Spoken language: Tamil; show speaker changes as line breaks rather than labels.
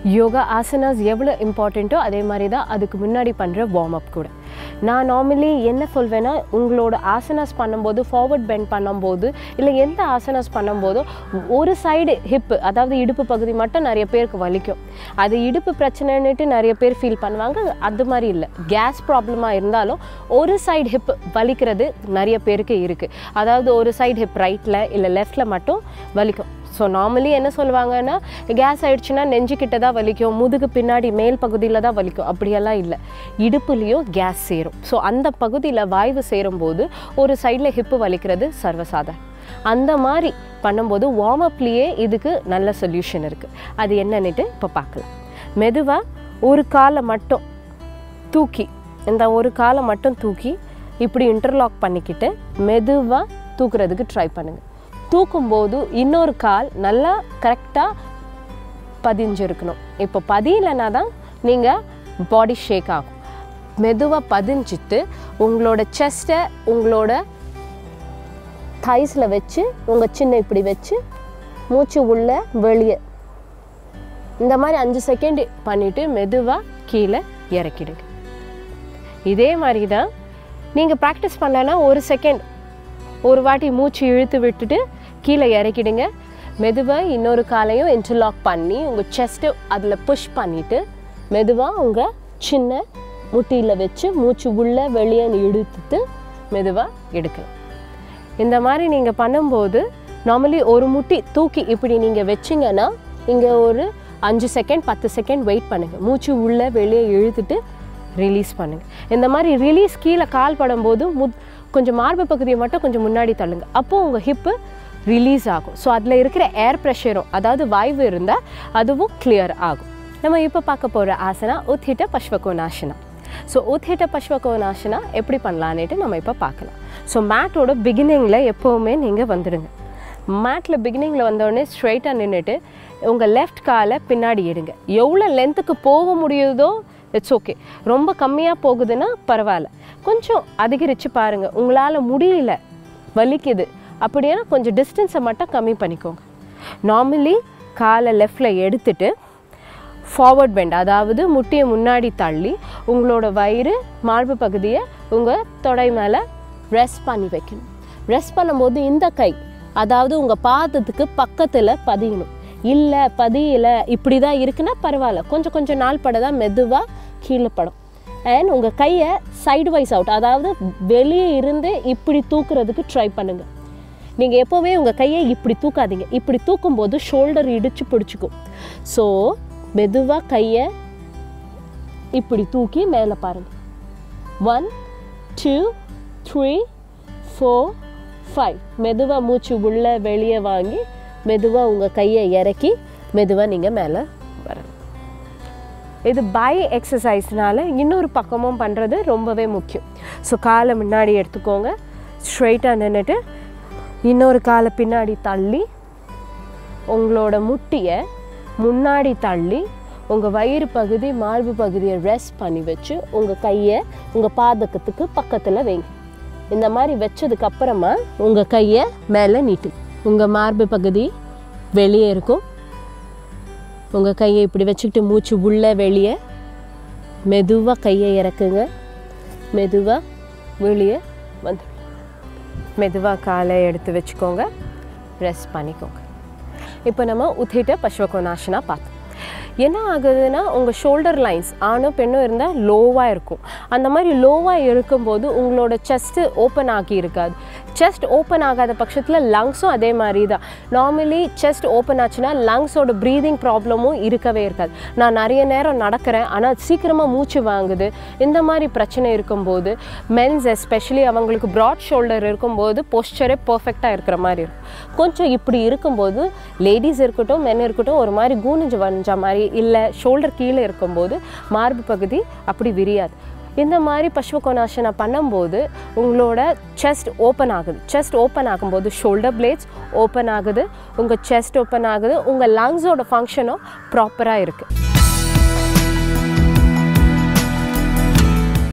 யோகா ஆசனாஸ் எவ்வளோ இம்பார்ட்டண்ட்டோ அதே மாதிரி தான் அதுக்கு முன்னாடி பண்ணுற வார்ம் அப் கூட நான் நார்மலி என்ன சொல்வேன்னா உங்களோட ஆசனாஸ் பண்ணும்போது ஃபார்வர்ட் பெண்ட் பண்ணும்போது இல்லை எந்த ஆசனாஸ் பண்ணும்போதோ ஒரு சைடு ஹிப்பு அதாவது இடுப்பு பகுதி மட்டும் நிறைய பேருக்கு வலிக்கும் அது இடுப்பு பிரச்சனைன்னுட்டு நிறைய பேர் ஃபீல் பண்ணுவாங்க அது மாதிரி இல்லை கேஸ் ப்ராப்ளமாக இருந்தாலும் ஒரு சைடு ஹிப் வலிக்கிறது நிறைய பேருக்கு இருக்குது அதாவது ஒரு சைடு ஹிப் ரைட்டில் இல்லை லெஃப்டில் மட்டும் வலிக்கும் ஸோ நார்மலி என்ன சொல்லுவாங்கன்னா கேஸ் ஆயிடுச்சுன்னா நெஞ்சுக்கிட்ட தான் வலிக்கும் முதுகு பின்னாடி மேல் பகுதியில் தான் வலிக்கும் அப்படியெல்லாம் இல்லை இடுப்புலேயும் கேஸ் சேரும் ஸோ அந்த பகுதியில் வாய்வு சேரும்போது ஒரு சைடில் ஹிப்பு வலிக்கிறது சர்வசாதாரணம் அந்த மாதிரி பண்ணும்போது வார்ம் அப்லேயே இதுக்கு நல்ல சொல்யூஷன் இருக்குது அது என்னன்னுட்டு இப்போ பார்க்கலாம் மெதுவாக ஒரு காலை மட்டும் தூக்கி இந்த ஒரு காலை மட்டும் தூக்கி இப்படி இன்டர்லாக் பண்ணிக்கிட்டு மெதுவாக தூக்குறதுக்கு ட்ரை பண்ணுங்கள் தூக்கும்போது இன்னொரு கால் நல்லா கரெக்டாக பதிஞ்சிருக்கணும் இப்போ பதியலைனா தான் நீங்கள் பாடி ஷேக் ஆகும் மெதுவாக பதிஞ்சிட்டு உங்களோட செஸ்ட்டை உங்களோட தைஸில் வச்சு உங்கள் சின்ன இப்படி வச்சு மூச்சு உள்ள வெளியே இந்த மாதிரி அஞ்சு செகண்ட் பண்ணிவிட்டு மெதுவாக கீழே இறக்கிடுங்க இதே மாதிரி தான் நீங்கள் ப்ராக்டிஸ் பண்ணலன்னா ஒரு செகண்ட் ஒரு வாட்டி மூச்சு இழுத்து விட்டுட்டு கீழே இறக்கிடுங்க மெதுவாக இன்னொரு காலையும் இன்டர்லாக் பண்ணி உங்கள் செஸ்ட்டு அதில் புஷ் பண்ணிவிட்டு மெதுவாக உங்கள் சின்ன முட்டியில் வச்சு மூச்சு உள்ளே வெளியே இழுத்துட்டு மெதுவாக எடுக்கலாம் இந்த மாதிரி நீங்கள் பண்ணும்போது நார்மலி ஒரு முட்டி தூக்கி இப்படி நீங்கள் வச்சிங்கன்னா இங்கே ஒரு அஞ்சு செகண்ட் பத்து செகண்ட் வெயிட் பண்ணுங்கள் மூச்சு உள்ளே வெளியே இழுத்துட்டு ரிலீஸ் பண்ணுங்கள் இந்த மாதிரி ரிலீஸ் கீழே கால் படும்போது முத் கொஞ்சம் மார்பு பகுதியை மட்டும் கொஞ்சம் முன்னாடி தள்ளுங்க அப்போது உங்கள் ஹிப்பு ரிலீஸ் ஆகும் ஸோ அதில் இருக்கிற ஏர் ப்ரெஷரும் அதாவது வாய்வு இருந்தால் அதுவும் கிளியர் ஆகும் நம்ம இப்போ பார்க்க போகிற ஆசனா உத்ஹிட்ட பஷ்வகோனாசனா ஸோ உத்ஹிட்ட பஷ்வகோனாசனா எப்படி பண்ணலான்னுட்டு நம்ம இப்போ பார்க்கலாம் ஸோ மேட்டோட பிகினிங்கில் எப்போவுமே நீங்கள் வந்துடுங்க மேட்டில் பிகினிங்கில் வந்தோடனே ஸ்ட்ரைட்டாக நின்றுட்டு உங்கள் லெஃப்ட் காலை பின்னாடி எடுங்க எவ்வளோ லென்த்துக்கு போக முடியுதோ இட்ஸ் ஓகே ரொம்ப கம்மியாக போகுதுன்னா பரவாயில்ல கொஞ்சம் அதிகரித்து பாருங்கள் உங்களால் முடியல வலிக்குது அப்படின்னா கொஞ்சம் டிஸ்டன்ஸை மட்டும் கம்மி பண்ணிக்கோங்க நார்மலி காலை லெஃப்டில் எடுத்துட்டு ஃபார்வர்ட் பெண்ட் அதாவது முட்டியை முன்னாடி தள்ளி உங்களோட வயிறு மார்பு பகுதியை உங்கள் தொடை மேலே ரெஸ்ட் பண்ணி வைக்கணும் ரெஸ்ட் பண்ணும்போது இந்த கை அதாவது உங்கள் பாதத்துக்கு பக்கத்தில் பதியணும் இல்லை பதியல இப்படி தான் இருக்குன்னா பரவாயில்ல கொஞ்சம் கொஞ்சம் நாள் பட தான் மெதுவாக கீழே படும் அண்ட் உங்கள் கையை சைடு வைஸ் அவுட் அதாவது வெளியே இருந்து இப்படி தூக்குறதுக்கு ட்ரை பண்ணுங்கள் நீங்கள் எப்போவுமே உங்கள் கையை இப்படி தூக்காதீங்க இப்படி தூக்கும்போது ஷோல்டர் இடித்து பிடிச்சிக்கும் ஸோ மெதுவாக கையை இப்படி தூக்கி மேலே பாருங்கள் one two three four five மெதுவாக மூச்சு உள்ளே வெளியே வாங்கி மெதுவாக உங்கள் கையை இறக்கி மெதுவாக நீங்கள் மேலே வரணும் இது பை எக்ஸசைஸ்னால இன்னொரு பக்கமும் பண்ணுறது ரொம்பவே முக்கியம் ஸோ காலை முன்னாடி எடுத்துக்கோங்க ஸ்ட்ரைட்டாக நின்றுட்டு இன்னொரு காலை பின்னாடி தள்ளி உங்களோட முட்டியை முன்னாடி தள்ளி உங்கள் வயிறு பகுதி மார்பு பகுதியை ரெஸ்ட் பண்ணி வச்சு உங்கள் கையை உங்கள் பாதகத்துக்கு பக்கத்தில் வைங்க இந்த மாதிரி வச்சதுக்கு அப்புறமா உங்கள் கையை மேலே நீட்டு உங்கள் மார்பு பகுதி வெளியே இருக்கும் உங்கள் கையை இப்படி வச்சுக்கிட்டு மூச்சு உள்ளே வெளியே மெதுவாக கையை இறக்குங்க மெதுவாக வெளியே வந்து மெதுவாக காலை எடுத்து வச்சுக்கோங்க ரெஸ்ட் பண்ணிக்கோங்க இப்போ நம்ம உத்திட்ட பஷ்வகோனாசனா பார்த்தோம் என்ன ஆகுதுன்னா உங்கள் ஷோல்டர் லைன்ஸ் ஆணும் பெண்ணும் இருந்தால் லோவாக இருக்கும் அந்த மாதிரி லோவாக இருக்கும்போது உங்களோட செஸ்ட்டு ஓப்பன் ஆகி இருக்காது செஸ்ட் ஓப்பன் ஆகாத பட்சத்தில் லங்ஸும் அதே மாதிரி தான் நார்மலி செஸ்ட் ஓப்பன் ஆச்சுன்னா லங்ஸோட ப்ரீதிங் ப்ராப்ளமும் இருக்கவே இருக்காது நான் நிறைய நேரம் நடக்கிறேன் ஆனால் சீக்கிரமாக மூச்சு வாங்குது இந்த மாதிரி பிரச்சனை இருக்கும்போது மென்ஸ் எஸ்பெஷலி அவங்களுக்கு ப்ராட் ஷோல்டர் இருக்கும்போது போஸ்டரே பர்ஃபெக்டாக இருக்கிற மாதிரி இருக்கும் கொஞ்சம் இப்படி இருக்கும்போது லேடிஸ் இருக்கட்டும் மென் இருக்கட்டும் ஒரு மாதிரி கூனிஞ்சு வஞ்ச மாதிரி இல்லை ஷோல்டர் கீழே இருக்கும்போது மார்பு பகுதி அப்படி விரியாது இந்த மாதிரி பஷ்வகோனாசனா பண்ணும்போது உங்களோட செஸ்ட் ஓப்பன் ஆகுது செஸ்ட் ஓப்பன் ஆகும்போது ஷோல்டர் பிளேட்ஸ் ஓப்பன் ஆகுது உங்கள் செஸ்ட் ஓப்பன் ஆகுது உங்கள் லங்ஸோட ஃபங்க்ஷனும் ப்ராப்பராக இருக்குது